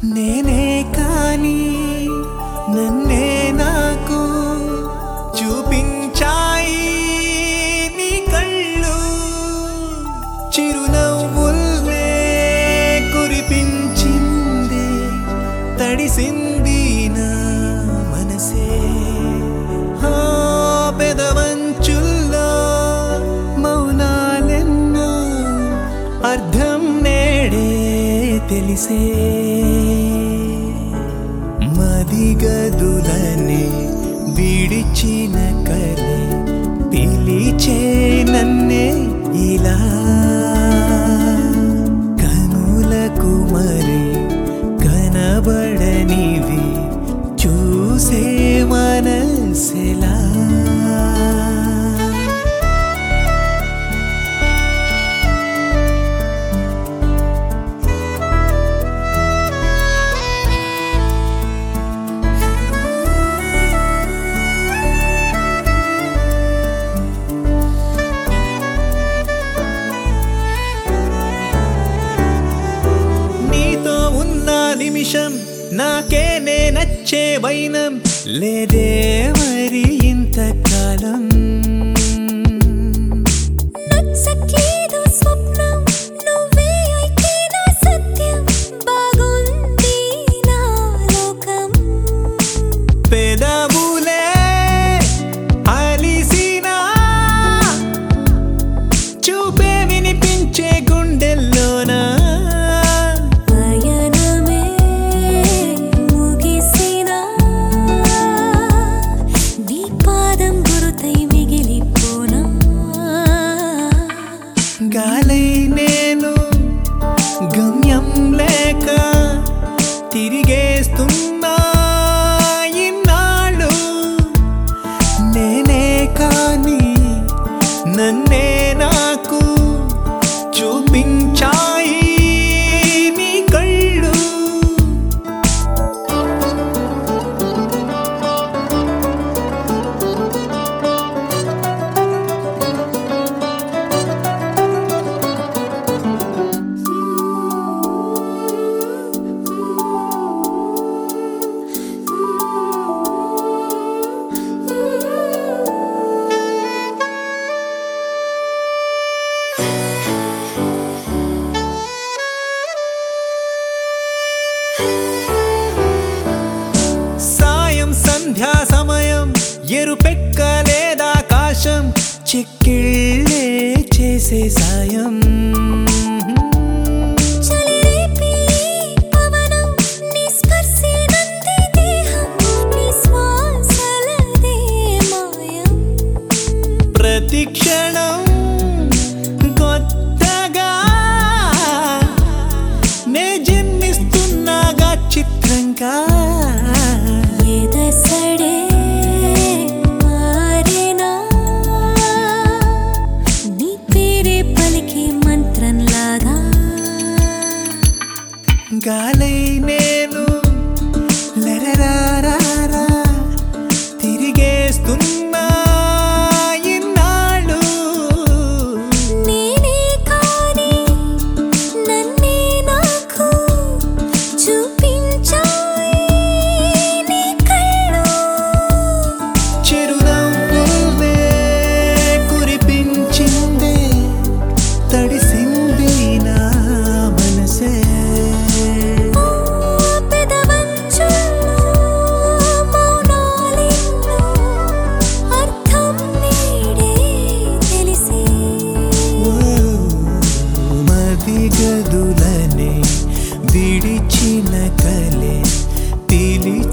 నేనే కాని నన్నే నాకు చూపించాయి నీ కళ్ళు చిరునవ్వుల్నే కురిపించింది తడిసింది నా మనసే ఆ పెదవంచుల్లో మౌనాలెన్నో అర్థం నేడే తెలిసే మదిగదులని విడిచిన కలే పిలిచే నన్నే ఇలా కనులకు మరి కనబడనివి చూసే మనసెలా నీతో ఉన్న నిమిషం నాకే నే నచ్చే వైనం లేదే మరి ఇంతకాలం నచ్చట్లేదు స్వప్నం నువ్వే అయితే నా సత్యం బాగుంది నా లోకం పెదవులే అలిసినా చూపే వినిపించే గుండెల్లోనా పయనమే ముగిసినా నీ పాదం గురుతై మిగిలిపోనా గాలై నేను గమ్యం లేక తిరిగేస్తున్నా ఇన్నాళ్ళు నేనే కాని నన్నే నాకు చూపించాయి నీ కళ్ళు సాయం సంధ్యా సమయం ఎరుపెక్కలేదాకాశం చిక్కిళ్ళే చేసే సాయం చలిరేపి పవనం నీ స్పర్శే నంది దేహం నీ శ్వాసలదే మాయం ప్రతి క్షణం కొత్తగా నే జన్మిస్తున్నాగా చిత్రంగా ఎదసడే మారేనా నీ పేరే పలికే మంత్రంలాగా గాలై నేను లరరారారా తిరిగేస్తున్నా ఇన్నాళ్ళు నేనే కాని నన్నే నాకు చూపించాయి నీ కళ్ళు చిరునవ్వులే కురిపించిందే తడిసింది నా మనసే పెదవంచుల్లో మౌనాలెన్నో అర్థం నేడే తెలిసే మది గదులనే విడిచిన కలే పిలిచే